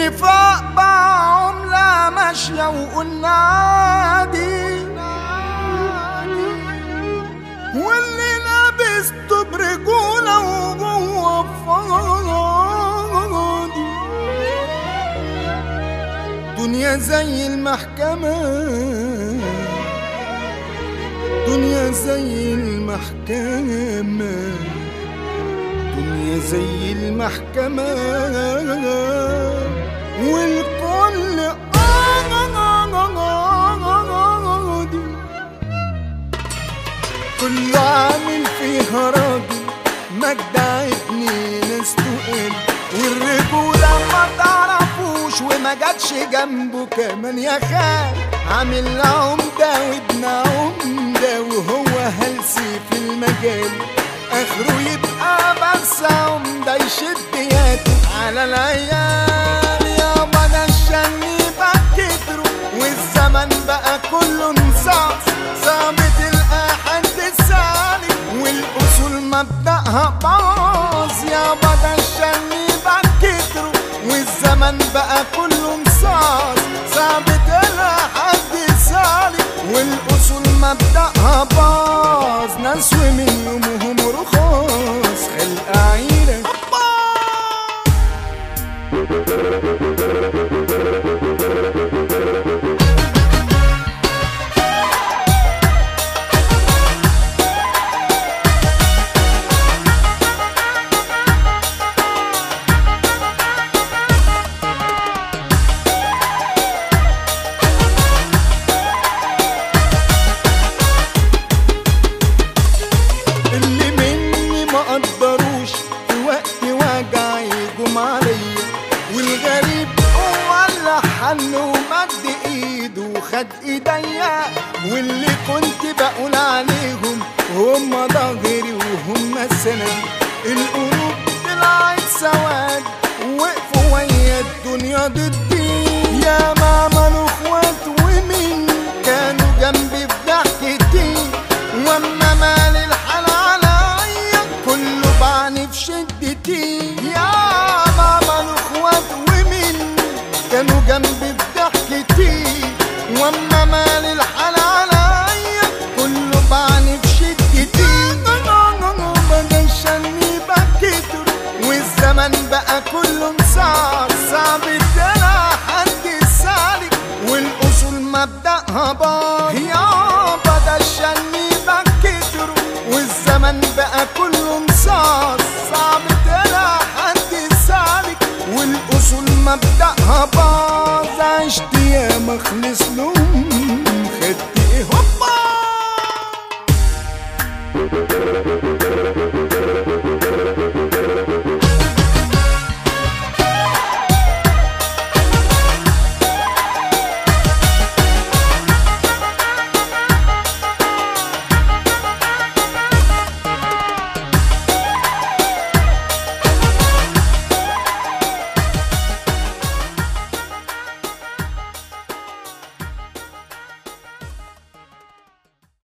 والنفاق بقى عملة ماشية وقلنا عادي واللي لابسته برجولة وجوه فاضي دنيا زي المحكمة دنيا زي المحكمة دنيا زي المحكمة والكل قاضي كل عامل فيها راجل مجدع ابني ناس تقل والرجولة ما تعرفوش وما جاتش جنبه كمان يا خال عامل عمدة وابن عمدة وهو هلسي في المجال اخره يبقى بس عمدة يشد يده على العيال يابا ده الشن بقى كتروا والزمن بقى كله انصاص صعب تلقى حد سالك والاصول مبدأها باظ يابا ده الشن بقى كتروا والزمن بقى كله انصاص صعب تلقى حد سالك والاصول مبدأها باظ ناس ومن يومهم رخاص خلق عيرة اللي مني ما قدروش في وقت وجع يجوم عليا والغريب هو اللي حن ومد ايده وخد ايديا واللي كنت بقول عليهم هم ظهري وهم سندي القلوب طلعت سواد وقفوا ويا الدنيا ضدي يا ما عملوا اخوات ومين كانوا جنبي في ضحكتي واما مال الحال عليا كله بعني في شدتي يا بابا الاخوات ومين كانوا جنبي في ضحكتي واما مال الحال عليا كله بعني في شدتي بدا الشني بقى كتر والزمن بقى كله انصار صعب تلاقي حد سالك والاصول مبدأها باظ يا بدا الشني بقى كتر والزمن بقى كله انصار صعب تلاقي حد سالك والاصول مبدأها باظ عشت يا مخلص لهم خدت ايه هوبا